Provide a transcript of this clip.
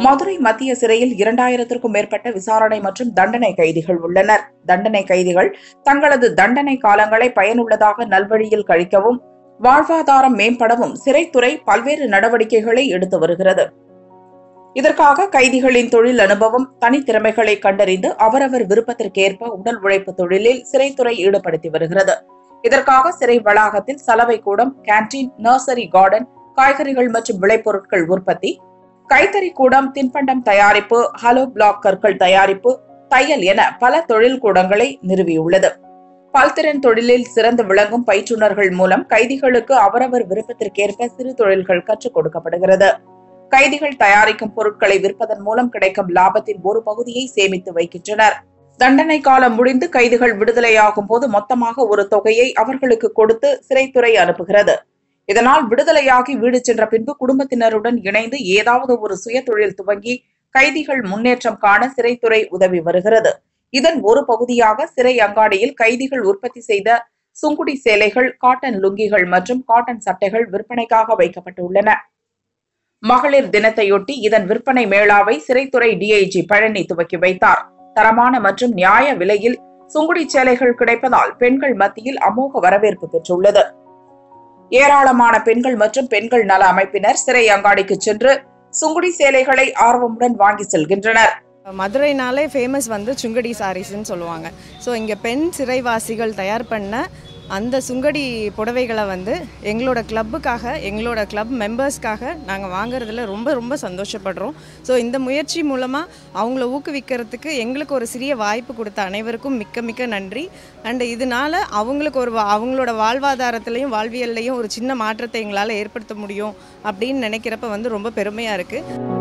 மதுரை மத்திய சிறையில் இரண்டாயிரத்திற்கும் மேற்பட்ட விசாரணை மற்றும் தண்டனை கைதிகள் உள்ளனர் தண்டனை கைதிகள் தங்களது தண்டனை காலங்களை பயனுள்ளதாக நல்வழியில் கழிக்கவும் வாழ்வாதாரம் மேம்படவும் சிறைத்துறை பல்வேறு நடவடிக்கைகளை எடுத்து வருகிறது இதற்காக கைதிகளின் தொழில் அனுபவம் தனித்திறமைகளை கண்டறிந்து அவரவர் விருப்பத்திற்கேற்ப உடல் உழைப்பு தொழிலில் சிறைத்துறை ஈடுபடுத்தி வருகிறது இதற்காக சிறை வளாகத்தில் சலவை கூடம் கேண்டீன் நர்சரி கார்டன் காய்கறிகள் மற்றும் விளைபொருட்கள் உற்பத்தி கைத்தறி கூடம் தின்பண்டம் தயாரிப்பு ஹலோ பிளாக் கற்கள் தயாரிப்பு தையல் என பல தொழில் கூடங்களை நிறுவியுள்ளது பல்திறன் தொழிலில் சிறந்து விளங்கும் பயிற்றுனர்கள் மூலம் கைதிகளுக்கு அவரவர் விருப்பத்திற்கேற்ப சிறு தொழில்கள் கற்றுக் கொடுக்கப்படுகிறது கைதிகள் தயாரிக்கும் பொருட்களை விற்பதன் மூலம் கிடைக்கும் லாபத்தின் ஒரு பகுதியை சேமித்து வைக்கின்றனர் தண்டனை காலம் முடிந்து கைதிகள் விடுதலையாகும் போது மொத்தமாக ஒரு தொகையை அவர்களுக்கு கொடுத்து சிறைத்துறை அனுப்புகிறது இதனால் விடுதலையாகி வீடு சென்ற பின்பு குடும்பத்தினருடன் இணைந்து ஏதாவது ஒரு சுய தொழில் துவங்கி கைதிகள் முன்னேற்றம் காண சிறைத்துறை உதவி வருகிறது இதன் ஒரு பகுதியாக சிறை அங்காடியில் கைதிகள் உற்பத்தி செய்த சுங்குடி சேலைகள் காட்டன் லுங்கிகள் மற்றும் காட்டன் சட்டைகள் விற்பனைக்காக வைக்கப்பட்டுள்ளன மகளிர் தினத்தையொட்டி இதன் விற்பனை மேளாவை சிறைத்துறை டிஐஜி பழனி துவக்கி வைத்தார் தரமான மற்றும் நியாய விலையில் சுங்குடி சேலைகள் கிடைப்பதால் பெண்கள் மத்தியில் அமோக வரவேற்பு பெற்றுள்ளது ஏராளமான பெண்கள் மற்றும் பெண்கள் நல அமைப்பினர் சிறை அங்காடிக்கு சென்று சுங்குடி சேலைகளை ஆர்வமுடன் வாங்கி செல்கின்றனர் மதுரைனாலே ஃபேமஸ் வந்து சுங்கடி சாரீஸ்ன்னு சொல்லுவாங்க ஸோ இங்கே பெண் சிறைவாசிகள் தயார் பண்ண அந்த சுங்கடி புடவைகளை வந்து எங்களோட கிளப்புக்காக எங்களோட கிளப் மெம்பர்ஸ்க்காக நாங்கள் வாங்குறதுல ரொம்ப ரொம்ப சந்தோஷப்படுறோம் ஸோ இந்த முயற்சி மூலமாக அவங்கள ஊக்குவிக்கிறதுக்கு எங்களுக்கு ஒரு சிறிய வாய்ப்பு கொடுத்த அனைவருக்கும் மிக்க மிக்க நன்றி அண்ட் இதனால அவங்களுக்கு ஒரு வா- அவங்களோட வாழ்வாதாரத்திலையும் வாழ்வியல்லையும் ஒரு சின்ன மாற்றத்தை எங்களால் ஏற்படுத்த முடியும் அப்படின்னு நினைக்கிறப்ப வந்து ரொம்ப பெருமையாக இருக்குது